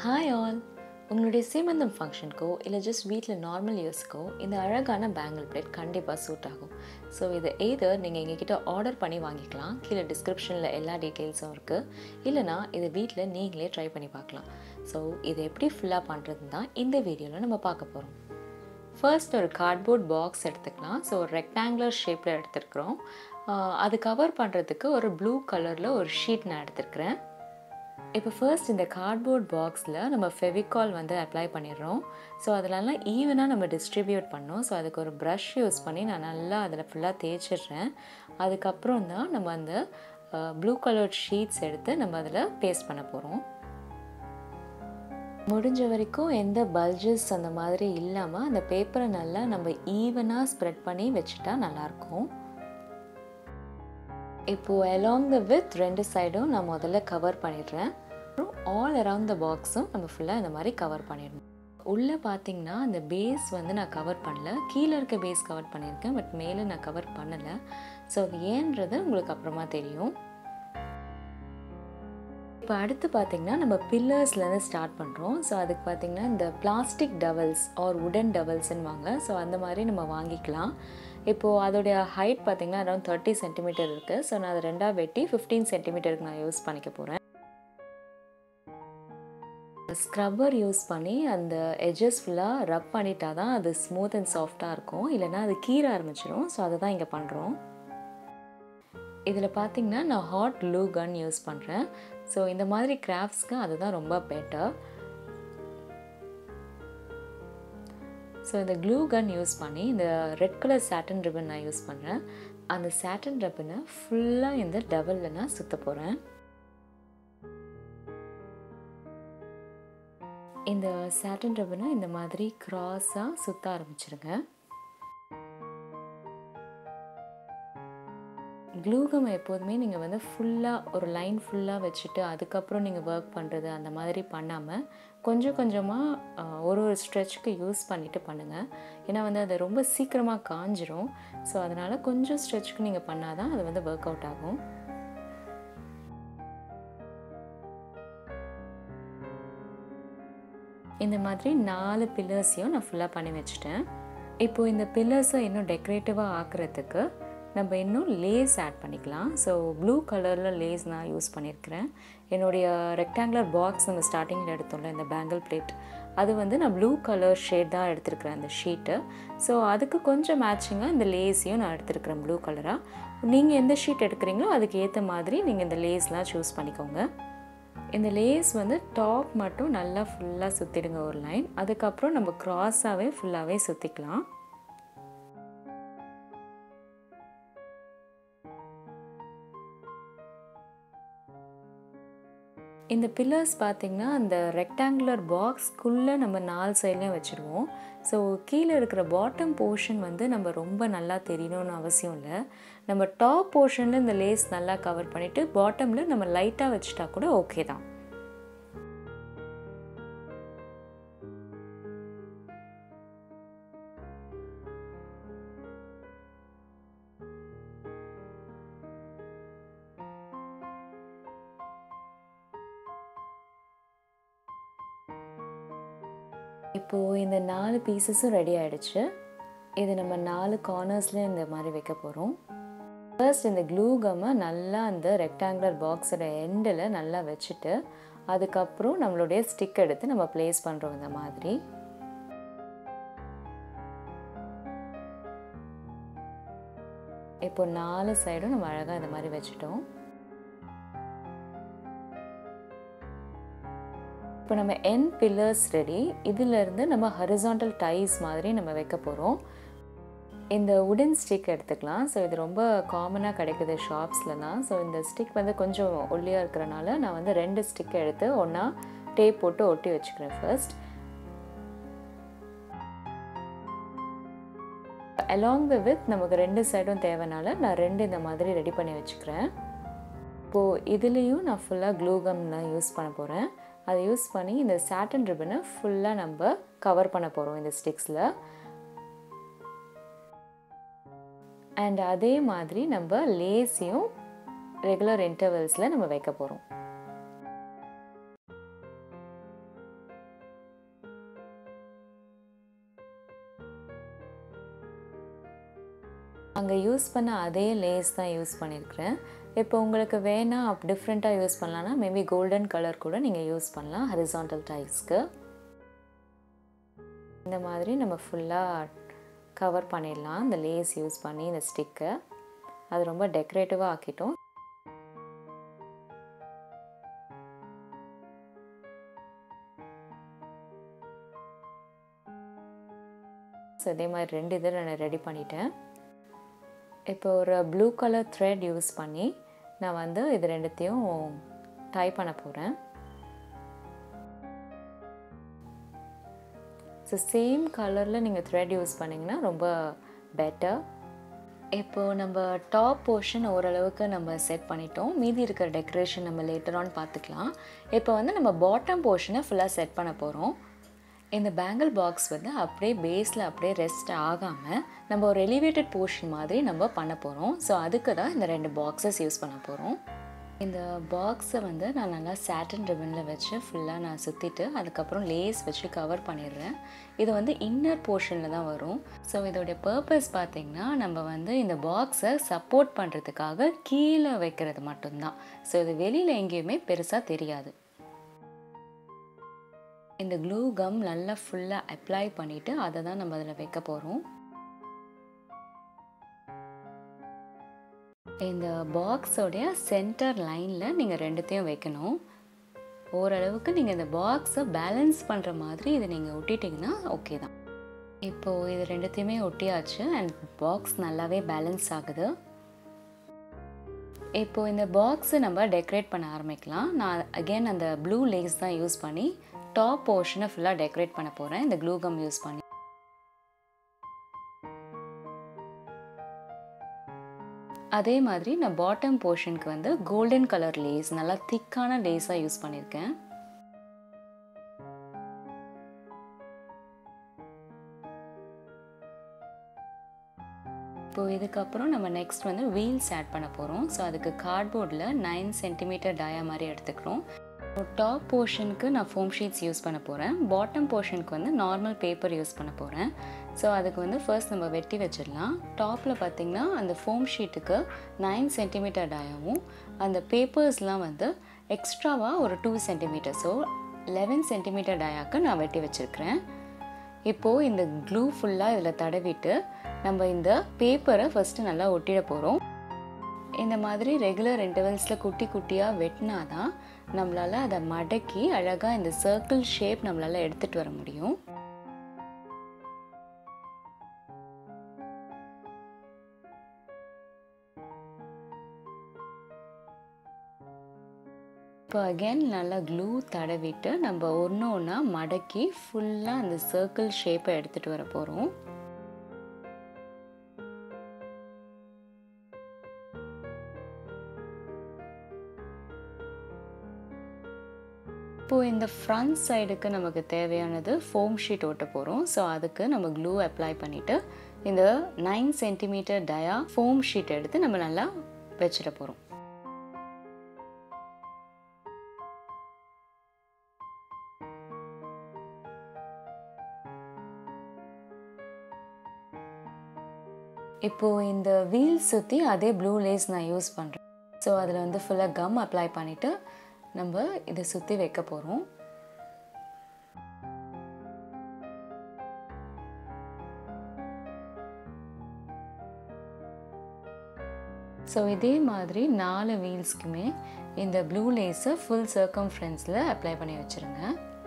hi all உங்களுடைய சீமந்தம் ஃபங்க்ஷனுக்கோ இல்லை ஜஸ்ட் வீட்டில் நார்மல் யூஸ்க்கோ இந்த அழகான பேங்கிள் பிளேட் கண்டிப்பாக சூட் ஆகும் ஸோ இது எய்தர் நீங்கள் எங்ககிட்ட ஆர்டர் பண்ணி வாங்கிக்கலாம் கீழே டிஸ்கிரிப்ஷனில் எல்லா டீட்டெயில்ஸும் இருக்குது இல்லைனா இதை வீட்டில் நீங்களே ட்ரை பண்ணி பார்க்கலாம் ஸோ இதை எப்படி ஃபுல்லாக பண்ணுறதுன்னு தான் இந்த வீடியோவில் நம்ம பார்க்க போகிறோம் ஃபர்ஸ்ட் ஒரு கார்ட்போர்ட் பாக்ஸ் எடுத்துக்கலாம் ஸோ ஒரு ரெக்டாங்குலர் ஷேப்பில் எடுத்துருக்குறோம் ஆஹ் அது கவர் பண்ணுறதுக்கு ஒரு ப்ளூ கலரில் ஒரு ஷீட் நான் எடுத்துருக்கிறேன் இப்போ ஃபர்ஸ்ட் இந்த கார்ட்போர்ட் பாக்ஸில் நம்ம ஃபெவிகால் வந்து அப்ளை பண்ணிடுறோம் ஸோ அதிலலாம் ஈவனாக நம்ம டிஸ்ட்ரிபியூட் பண்ணோம் ஸோ அதுக்கு ஒரு ப்ரஷ் யூஸ் பண்ணி நான் நல்லா அதில் ஃபுல்லாக தேய்ச்சிடுறேன் அதுக்கப்புறம் தான் நம்ம அந்த ப்ளூ கலர் ஷீட்ஸ் எடுத்து நம்ம அதில் பேஸ்ட் பண்ண போகிறோம் முடிஞ்ச வரைக்கும் எந்த பல்ஜஸ் அந்த மாதிரி இல்லாமல் அந்த பேப்பரை நல்லா நம்ம ஈவனாக ஸ்ப்ரெட் பண்ணி வச்சுட்டா நல்லாயிருக்கும் இப்போது அலாங் த வித் ரெண்டு சைடும் நான் முதல்ல கவர் பண்ணிடுறேன் அப்புறம் ஆல் அரவுண்ட் த பாக்ஸும் நம்ம ஃபுல்லாக இந்த மாதிரி கவர் பண்ணிடணும் உள்ளே பார்த்தீங்கன்னா அந்த பேஸ் வந்து நான் கவர் பண்ணல கீழே இருக்க பேஸ் கவர் பண்ணியிருக்கேன் பட் மேலே நான் கவர் பண்ணலை ஸோ அது ஏன்றது உங்களுக்கு அப்புறமா தெரியும் இப்போ அடுத்து பார்த்தீங்கன்னா நம்ம பில்லர்ஸ்லேருந்து ஸ்டார்ட் பண்ணுறோம் ஸோ அதுக்கு பார்த்தீங்கன்னா இந்த பிளாஸ்டிக் டவல்ஸ் ஆர் உடன் டவல்ஸ்ன்னு வாங்க ஸோ அந்த மாதிரி நம்ம வாங்கிக்கலாம் இப்போது அதோடைய ஹைட் பார்த்தீங்கன்னா அரௌண்ட் தேர்ட்டி சென்டிமீட்டர் இருக்குது ஸோ நான் அதை ரெண்டாக வெட்டி ஃபிஃப்டீன் சென்டிமீட்டருக்கு நான் யூஸ் பண்ணிக்க போகிறேன் ஸ்க்ரப்பர் யூஸ் பண்ணி அந்த எட்ஜஸ் ஃபுல்லாக ரப் பண்ணிட்டா தான் அது ஸ்மூத் அண்ட் சாஃப்டாக இருக்கும் இல்லைனா அது கீற ஆரம்பிச்சிடும் ஸோ அதை தான் இங்கே பண்ணுறோம் இதில் பார்த்தீங்கன்னா நான் ஹாட் க்ளூ கன் யூஸ் பண்ணுறேன் ஸோ இந்த மாதிரி கிராஃப்ட்ஸ்க்கு அதுதான் ரொம்ப பெட்டர் ஸோ இந்த க்ளூ கன் யூஸ் பண்ணி இந்த ரெட் கலர் சாட்டன் ரிப்பன் நான் யூஸ் பண்ணுறேன் அந்த சாட்டன் ரிப்பனை ஃபுல்லாக இந்த டபுளில் நான் சுற்ற போகிறேன் இந்த சாட்டன் ரிப்பனை இந்த மாதிரி க்ராஸாக சுற்ற ஆரம்பிச்சிருங்க க்ளூகம் எப்போதுமே நீங்கள் வந்து ஃபுல்லாக ஒரு லைன் ஃபுல்லாக வச்சுட்டு அதுக்கப்புறம் நீங்கள் ஒர்க் பண்ணுறது அந்த மாதிரி பண்ணாமல் கொஞ்சம் கொஞ்சமாக ஒரு ஒரு ஸ்ட்ரெச்சுக்கு யூஸ் பண்ணிவிட்டு பண்ணுங்கள் ஏன்னா வந்து அது ரொம்ப சீக்கிரமாக காஞ்சிரும் ஸோ அதனால் கொஞ்சம் ஸ்ட்ரெச்சுக்கு நீங்கள் பண்ணால் தான் அது வந்து ஒர்க் அவுட் ஆகும் இந்த மாதிரி நாலு பில்லர்ஸையும் நான் ஃபுல்லாக பண்ணி வச்சுட்டேன் இப்போது இந்த பில்லர்ஸை இன்னும் டெக்கரேட்டிவாக ஆக்குறதுக்கு நம்ம இன்னும் லேஸ் ஆட் பண்ணிக்கலாம் ஸோ ப்ளூ கலரில் லேஸ் நான் யூஸ் பண்ணியிருக்கிறேன் என்னுடைய ரெக்டாங்குலர் பாக்ஸ் நம்ம ஸ்டார்டிங்கில் எடுத்தோம்ல இந்த பேங்கிள் பிளேட் அது வந்து நான் ப்ளூ கலர் ஷேட் தான் எடுத்திருக்கிறேன் அந்த ஷீட்டு ஸோ அதுக்கு கொஞ்சம் மேட்சிங்காக இந்த லேஸையும் நான் எடுத்திருக்கிறேன் ப்ளூ கலராக நீங்கள் எந்த ஷீட் எடுக்கிறீங்களோ அதுக்கு ஏற்ற மாதிரி நீங்கள் இந்த லேஸ்லாம் சூஸ் பண்ணிக்கோங்க இந்த லேஸ் வந்து டாப் மட்டும் நல்லா ஃபுல்லாக சுற்றிடுங்க ஒரு லைன் அதுக்கப்புறம் நம்ம க்ராஸாகவே ஃபுல்லாகவே சுற்றிக்கலாம் இந்த பில்லர்ஸ் பார்த்திங்கன்னா அந்த ரெக்டாங்குலர் பாக்ஸ்க்குள்ளே நம்ம நாலு சைட்லேயும் வச்சுருவோம் ஸோ கீழே இருக்கிற பாட்டம் போர்ஷன் வந்து நம்ம ரொம்ப நல்லா தெரியணும்னு அவசியம் இல்லை நம்ம டாப் போர்ஷனில் இந்த லேஸ் நல்லா கவர் பண்ணிவிட்டு பாட்டமில் நம்ம லைட்டாக வச்சுட்டா கூட ஓகே தான் இப்போது இந்த நாலு பீசஸும் ரெடி ஆகிடுச்சு இது நம்ம நாலு கார்னர்ஸில் இந்த மாதிரி வைக்க போகிறோம் ஃபர்ஸ்ட் இந்த க்ளூ கம்மை நல்லா அந்த ரெக்டாங்குலர் பாக்ஸோட எண்டில் நல்லா வச்சுட்டு அதுக்கப்புறம் நம்மளுடைய ஸ்டிக் எடுத்து நம்ம ப்ளேஸ் பண்ணுறோம் இந்த மாதிரி இப்போ நாலு சைடும் நம்ம அழகாக இந்த மாதிரி வச்சுட்டோம் இப்போ நம்ம என் பில்லர்ஸ் ரெடி இதிலேருந்து நம்ம ஹரிசாண்டல் டைஸ் மாதிரி நம்ம வைக்க போகிறோம் இந்த உடன் ஸ்டிக் எடுத்துக்கலாம் ஸோ இது ரொம்ப காமனாக கிடைக்குது ஷாப்ஸ்லலாம் ஸோ இந்த ஸ்டிக் வந்து கொஞ்சம் ஒல்லியாக இருக்கிறனால நான் வந்து ரெண்டு ஸ்டிக் எடுத்து ஒன்றா டேப் போட்டு ஒட்டி வச்சுக்கிறேன் ஃபர்ஸ்ட் அலாங் த வித் நமக்கு ரெண்டு சைடும் தேவைனால நான் ரெண்டு இந்த மாதிரி ரெடி பண்ணி வச்சுக்கிறேன் இப்போது இதுலேயும் நான் ஃபுல்லாக க்ளூகம் தான் யூஸ் பண்ண போகிறேன் அதை யூஸ் பண்ணி இந்த சாட்டன் ரிப்பனை ஃபுல்லாக நம்ம கவர் பண்ண போகிறோம் இந்த ஸ்டிக்ஸில் அண்ட் அதே மாதிரி நம்ம லேஸையும் ரெகுலர் இன்டர்வல்ஸில் நம்ம வைக்க போகிறோம் அங்கே யூஸ் பண்ண அதே லேஸ் தான் யூஸ் பண்ணியிருக்கிறேன் இப்போ உங்களுக்கு வேணால் அப் டிஃப்ரெண்ட்டாக யூஸ் பண்ணலான்னா மேபி கோல்டன் கலர் கூட நீங்கள் யூஸ் பண்ணலாம் ஹரிசாண்டல் டைல்ஸ்க்கு இந்த மாதிரி நம்ம ஃபுல்லாக கவர் பண்ணிடலாம் இந்த லேஸ் யூஸ் பண்ணி இந்த ஸ்டிக்கை அது ரொம்ப டெக்கரேட்டிவாக ஆக்கிட்டோம் ஸோ இதே மாதிரி ரெண்டு இதை நான் ரெடி பண்ணிட்டேன் இப்போ ஒரு ப்ளூ கலர் த்ரெட் யூஸ் பண்ணி நான் வந்து இது ரெண்டுத்தையும் டை பண்ண போகிறேன் ஸோ சேம் கலரில் நீங்கள் த்ரெட் யூஸ் பண்ணிங்கன்னா ரொம்ப பெட்டர் இப்போது நம்ம டாப் போர்ஷன் ஓரளவுக்கு நம்ம செட் பண்ணிட்டோம் மீதி இருக்கிற டெக்கரேஷன் நம்ம லேட்டர் ஆன் பார்த்துக்கலாம் இப்போ வந்து நம்ம பாட்டம் போர்ஷனை ஃபுல்லாக செட் பண்ண போகிறோம் இந்த பேங்கிள் பாக்ஸ் வந்து அப்படியே பேஸில் அப்படியே ரெஸ்ட் ஆகாமல் நம்ம ஒரு எலிவேட்டட் போர்ஷன் மாதிரி நம்ம பண்ண போகிறோம் ஸோ அதுக்கு தான் இந்த ரெண்டு பாக்ஸஸ் யூஸ் பண்ண போகிறோம் இந்த பாக்ஸை வந்து நான் நல்லா சாட்டன் ரிபனில் வச்சு ஃபுல்லாக நான் சுற்றிட்டு அதுக்கப்புறம் லேஸ் வச்சு கவர் பண்ணிடுறேன் இது வந்து இன்னர் போர்ஷனில் தான் வரும் ஸோ இதோடைய பர்பஸ் பார்த்திங்கன்னா நம்ம வந்து இந்த பாக்ஸை சப்போர்ட் பண்ணுறதுக்காக கீழே வைக்கிறது மட்டும்தான் ஸோ இது வெளியில் எங்கேயுமே பெருசாக தெரியாது இந்த க்ளூ கம் நல்லா ஃபுல்லாக அப்ளை பண்ணிவிட்டு அதை தான் நம்ம அதில் வைக்க போகிறோம் இந்த பாக்ஸோடைய சென்டர் லைனில் நீங்கள் ரெண்டுத்தையும் வைக்கணும் ஓரளவுக்கு நீங்கள் இந்த பாக்ஸை பேலன்ஸ் பண்ணுற மாதிரி இதை நீங்கள் ஒட்டிட்டிங்கன்னா ஓகே தான் இப்போது இது ரெண்டுத்தையுமே ஒட்டியாச்சு அண்ட் பாக்ஸ் நல்லாவே பேலன்ஸ் ஆகுது இப்போது இந்த பாக்ஸை நம்ம டெக்கரேட் பண்ண ஆரம்பிக்கலாம் நான் அகெயின் அந்த ப்ளூ லேஸ் தான் யூஸ் பண்ணி டாப் போர்ஷனை ஃபுல்லாக டெக்கரேட் பண்ண போகிறேன் இந்த க்ளூ கம் யூஸ் பண்ணி அதே மாதிரி நான் பாட்டம் போர்ஷனுக்கு வந்து கோல்டன் கலர் லேஸ் நல்லா திக்கான லேஸாக யூஸ் பண்ணியிருக்கேன் இப்போ இதுக்கப்புறம் நம்ம நெக்ஸ்ட் வந்து வீல்ஸ் ஆட் பண்ண போகிறோம் ஸோ அதுக்கு கார்ட்போர்டில் நைன் சென்டிமீட்டர் டயா மாதிரி எடுத்துக்கிறோம் டாப் போர்ஷனுக்கு நான் ஃபோம் ஷீட்ஸ் யூஸ் பண்ண போகிறேன் பாட்டம் போர்ஷனுக்கு வந்து நார்மல் பேப்பர் யூஸ் பண்ண போகிறேன் ஸோ அதுக்கு வந்து ஃபர்ஸ்ட் நம்ம வெட்டி வச்சிடலாம் டாப்பில் பார்த்திங்கன்னா அந்த ஃபோம் ஷீட்டுக்கு நைன் சென்டிமீட்டர் டயாவும் அந்த பேப்பர்ஸ்லாம் வந்து எக்ஸ்ட்ராவாக ஒரு two centimetre so eleven centimetre டயாக்கு நான் வெட்டி வச்சுருக்கிறேன் இப்போது இந்த க்ளூ ஃபுல்லாக இதில் தடவிட்டு நம்ம இந்த பேப்பரை ஃபஸ்ட்டு நல்லா ஒட்டிட போகிறோம் இந்த மாதிரி ரெகுலர் இன்டர்வல்ஸில் குட்டி குட்டியாக வெட்டினா தான் நம்மளால் அதை மடக்கி அழகாக இந்த சர்க்கிள் ஷேப் நம்மளால் எடுத்துகிட்டு வர முடியும் இப்போ அகெயின் நல்லா க்ளூ தடவிட்டு நம்ம ஒன்று ஒன்றா மடக்கி ஃபுல்லாக அந்த சர்க்கிள் ஷேப்பை எடுத்துகிட்டு வர போகிறோம் இப்போது இந்த ஃப்ரண்ட் சைடுக்கு நமக்கு தேவையானது ஃபோம் ஷீட் ஓட்ட போகிறோம் ஸோ அதுக்கு நம்ம க்ளூ அப்ளை பண்ணிவிட்டு இந்த nine centimetre dia foam sheet எடுத்து நம்ம நல்லா வச்சிட போகிறோம் இப்போது இந்த வீல் சுற்றி அதே ப்ளூ லேஸ் நான் யூஸ் பண்ணுறேன் ஸோ அதில் வந்து ஃபுல்லாக கம் அப்ளை பண்ணிவிட்டு நம்ம இதை சுற்றி வைக்க போகிறோம் ஸோ இதே மாதிரி நாலு வீல்ஸ்க்குமே இந்த ப்ளூ லேஸை ஃபுல் சர்க்கம்ஃபரன்ஸில் அப்ளை பண்ணி வச்சுருங்க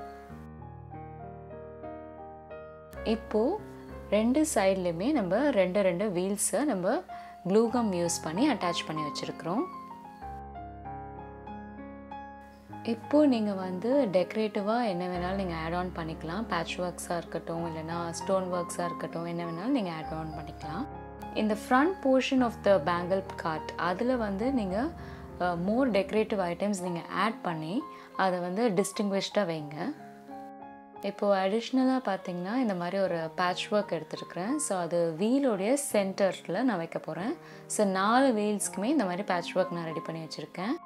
இப்போது ரெண்டு சைட்லேயுமே நம்ம ரெண்டு ரெண்டு வீல்ஸை நம்ம க்ளூகம் யூஸ் பண்ணி அட்டாச் பண்ணி வச்சுருக்குறோம் இப்போது நீங்கள் வந்து டெக்கரேட்டிவாக என்ன வேணாலும் நீங்கள் ஆட் ஆன் பண்ணிக்கலாம் பேட்ச் ஒர்க்ஸாக இருக்கட்டும் இல்லைனா ஸ்டோன் ஒர்க்ஸாக இருக்கட்டும் என்ன வேணாலும் நீங்கள் ஆட் ஆன் பண்ணிக்கலாம் இந்த front portion of the bangle card அதில் வந்து நீங்கள் மோர் டெக்கரேட்டிவ் ஐட்டம்ஸ் நீங்கள் ஆட் பண்ணி அதை வந்து டிஸ்டிங்விஷ்டாக வைங்க இப்போது அடிஷ்னலாக பார்த்தீங்கன்னா இந்த மாதிரி ஒரு பேட்ச் ஒர்க் எடுத்துருக்குறேன் ஸோ அது வீலோடைய சென்டரில் நான் வைக்க போகிறேன் ஸோ நாலு வீல்ஸ்க்குமே இந்த மாதிரி பேட்ச் ஒர்க் நான் ரெடி பண்ணி வச்சுருக்கேன்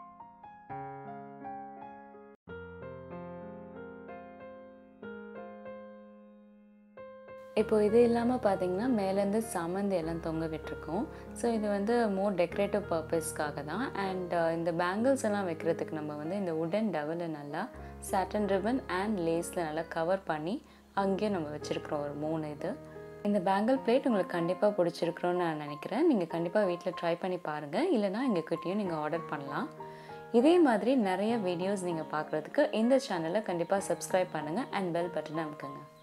இப்போ இது இல்லாமல் பார்த்தீங்கன்னா மேலேருந்து சாமந்தி எல்லாம் தொங்க விட்டுருக்கோம் ஸோ இது வந்து மோர் டெக்கரேட்டிவ் பர்பஸ்க்காக தான் அண்ட் இந்த பேங்கிள்ஸ் எல்லாம் வைக்கிறதுக்கு நம்ம வந்து இந்த உடன் டவலை நல்லா சாட்டன் ரிபன் அண்ட் லேஸில் நல்லா கவர் பண்ணி அங்கேயும் நம்ம வச்சுருக்குறோம் ஒரு மூணு இது இந்த பேங்கிள் பிளேட் உங்களுக்கு கண்டிப்பாக பிடிச்சிருக்குறோன்னு நான் நினைக்கிறேன் நீங்கள் கண்டிப்பாக வீட்டில் ட்ரை பண்ணி பாருங்கள் இல்லைனா எங்ககிட்டயும் நீங்கள் ஆர்டர் பண்ணலாம் இதே மாதிரி நிறைய வீடியோஸ் நீங்கள் பார்க்குறதுக்கு இந்த சேனலை கண்டிப்பாக சப்ஸ்கிரைப் பண்ணுங்கள் அண்ட் பெல் பட்டனை அமுக்குங்க